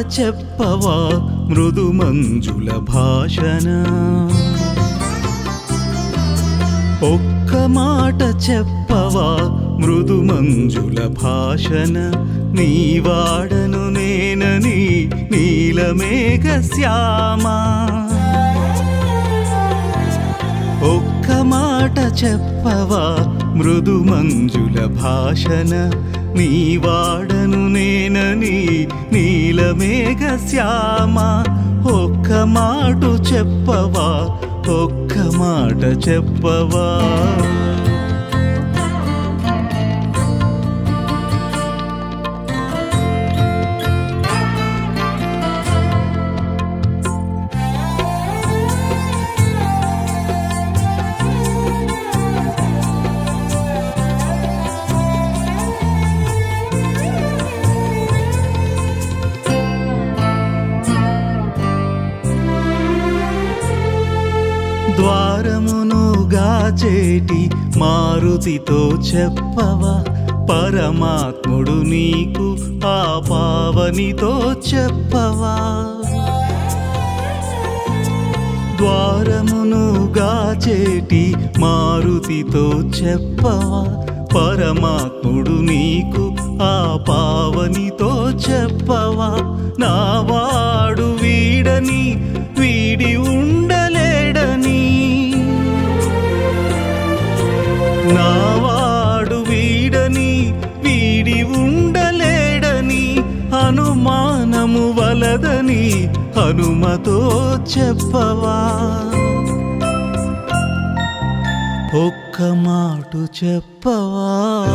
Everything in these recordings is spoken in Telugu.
చెప్పవా మృదు మంజుల భాషన ఒక్క మాట చెప్పవా మృదు మంజుల భాషన నీ వాడను నేనని నీలమేఘ శ్యామా ఒక్క మాట చెప్పవా మృదు మంజుల భాషన నీ వాడను నేనని నీలమేఘ శ్యామ ఒక్క మాట చెప్పవా ఒక్క మాట చెప్పవా ద్వారమును గాచేటి మారుతితో చెప్పవా పరమాత్ముడు నీకు ఆ పావనితో చెప్పవా ద్వారమును గాచేటి మారుతితో చెప్పవా పరమాత్ముడు నీకు ఆ పావనితో చెప్పవా నా వాడు వీడని వీడి ఉండలేడని నావాడు వీడని వీడి ఉండలేడని అనుమానము వలదని హనుమతో చెప్పవా ఒక్క మాట చెప్పవా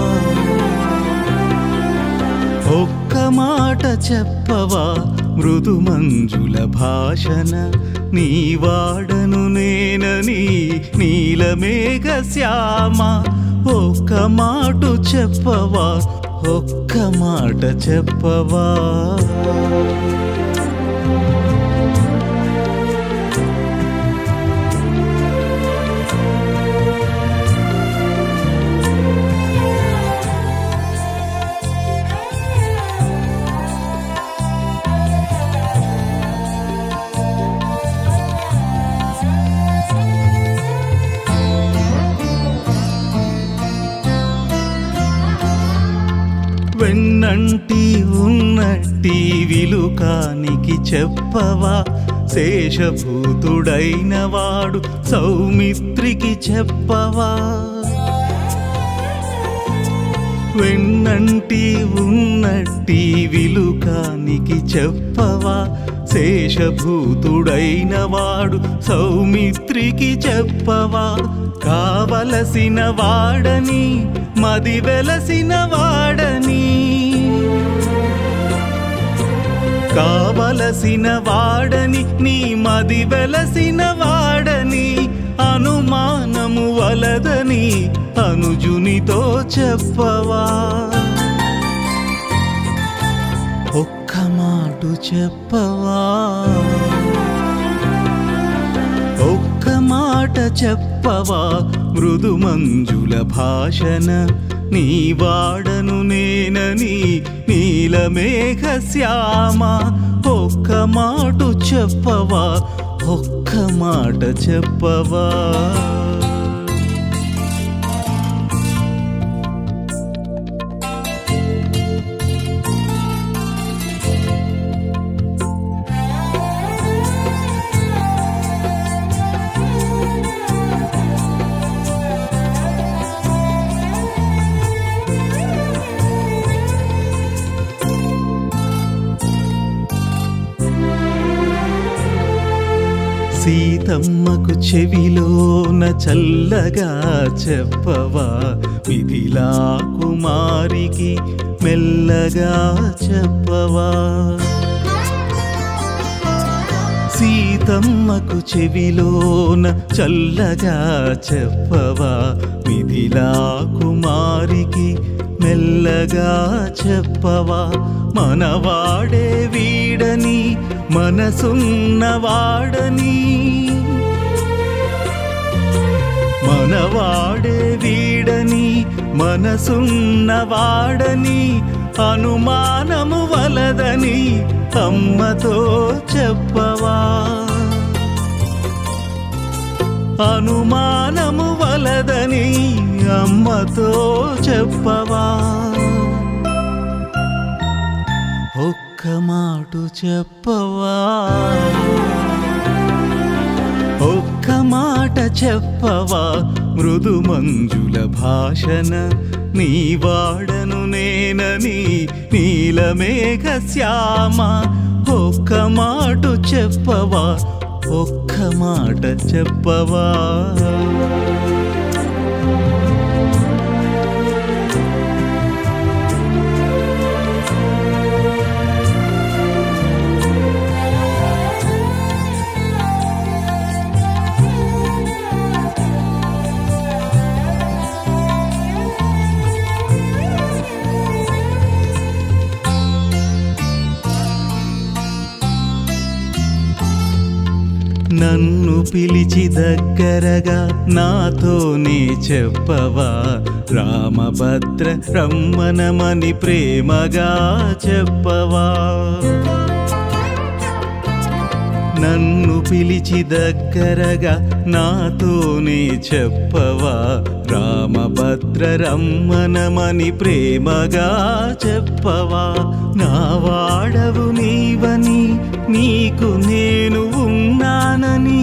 ఒక్క మాట చెప్పవా మృదు మంజుల భాషన నీ వాడను నేనని నీలమేఘ శ్యామ ఒక్క మాట చెప్పవా ఒక్క మాట చెప్పవా వెన్నంటి ఉన్నట్టి విలుకానికి చెప్పవా శేషభూతుడైన వాడు సౌమిత్రికి చెప్పవా వెన్నంటి ఉన్నట్టి విలుకానికి చెప్పవా శేషభూతుడైన వాడు సౌమిత్రికి చెప్పవా కావలసిన వాడని మది వెలసిన వాడని కావలసిన వాడని నీ మది వెలసిన వాడని అనుమానము వలదని అనుజునితో చెప్పవా ఒక్క మాట చెప్పవా ఒక్క మాట చెప్పవా మృదు మంజుల భాషన నీ వాడను నేనని నీలమేఘ శ్యామ ఒక్క మాట చెప్పవా ఒక్క మాట చెప్పవా సీతమ్మకు చెవిలోన చల్లగా చెప్పవా మిథిలా కుమారికి మెల్లగా చెప్పవా సీతమ్మకు చెవిలోన చల్లగా చెప్పవా మిథిలా కుమారికి మెల్లగా చెప్పవా మనవాడే వీడని మనసున్నవాడని మనవాడే వీడని మనసున్నవాడని అనుమానము వలదని అమ్మతో చెప్పవా అనుమానము వలదని అమ్మతో చెప్పవా ఒక్క మాటు చెప్పవా ఒక్క మాట చెప్పవా మృదు మంజుల భాషన నీ వాడను నేనని నీలమేఘ శ్యామ ఒక్క మాట చెప్పవా ఒక్క మాట చెప్పవా నన్ను పిలిచి దగ్గరగా నాతోనే చెప్పవా రామభద్ర రమ్మనమని ప్రేమగా చెప్పవా నన్ను పిలిచి దగ్గరగా నాతోనే చెప్పవా రామభద్ర రమ్మనమని ప్రేమగా చెప్పవా నా వాడవు నీవని నీకు నేను ఉన్నానని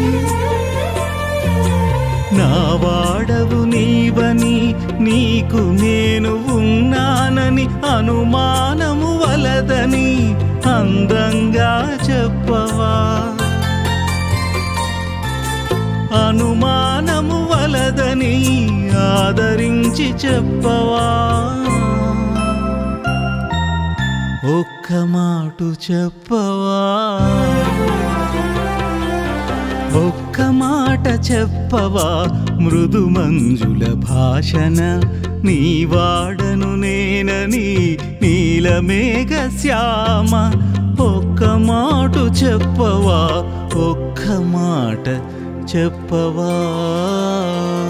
నా వాడవు నీవని నీకు నేను ఉన్నానని అనుమానము వలదని అందంగా చెప్పవా అనుమానము వలదని ఆదరించి చెప్పవా ఒక్క మాటు చెప్పవా ఒక్క మాట చెప్పవా మృదు మంజుల భాషన నీ వాడను నేనని నీలమేఘ శ్యామ ఒక్క మాట చెప్పవా ఒక్క మాట చెప్పవా